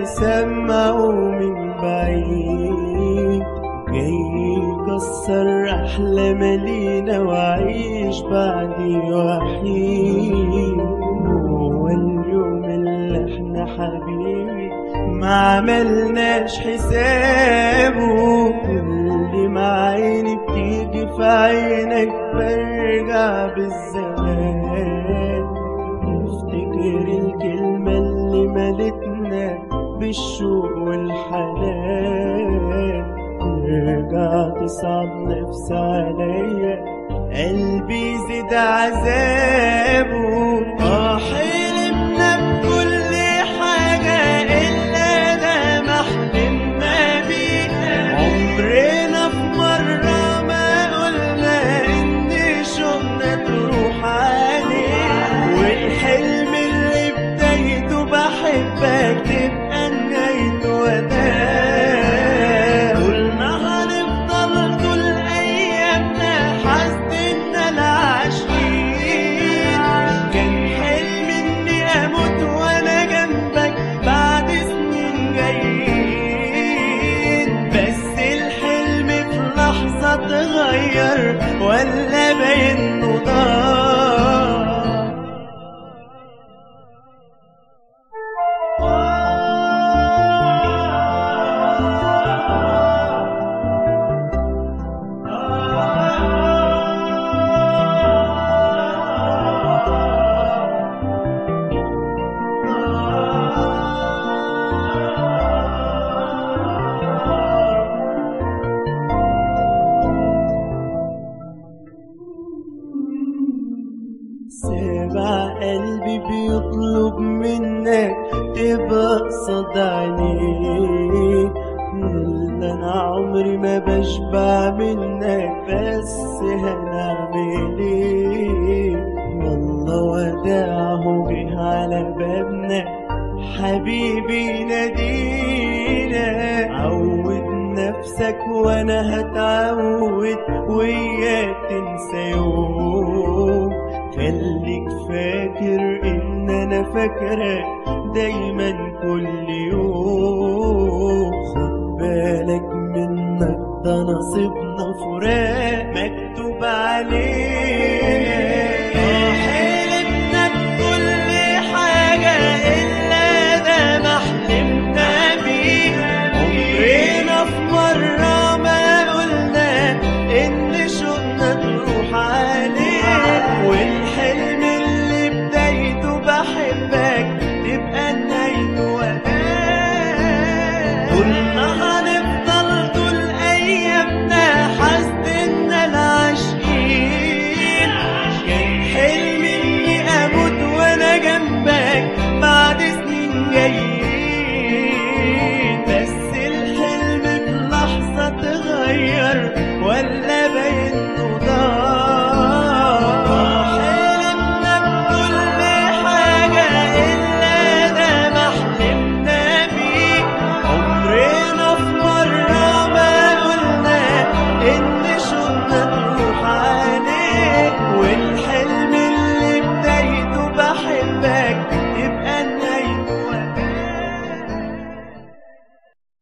مسمعه من بعيد جاي يكسر أحلام لينا وأعيش بعدي وحيد هو اليوم اللي احنا حبيبي ما عملناش حسابه كل ما عيني بتيجي في عينك برجع بالزمان افتكر الكلمة اللي ملتنا بالشوق والحنان ترجع تصعب نفس عليا قلبي زيد عذابه اه حلمنا بكل حاجة إلا ده ما حلمنا بيها عمرنا في مرة ما قلنا إن شوقنا تروح عليه والحلم اللي بدايته بحبك تبقى نهايته وداع قلنا هنفضل طول أيامنا حاسدنا العاشقين كان حلمي إني أموت وأنا جنبك بعد سنين جايين بس الحلم في لحظة اتغير ولا بينه ضاع سابع قلبي بيطلب منك تبقى قصاد عينيه اللي انا عمري ما بشبع منك بس هنعمل ايه والله وداعه جه على بابنا حبيبي نادينا عود نفسك وانا هتعود وياك تنسى يوم خليك فاكر ان انا فاكرك دايما كل يوم خد بالك منك ده نصيبنا فراق مكتوب عليه آه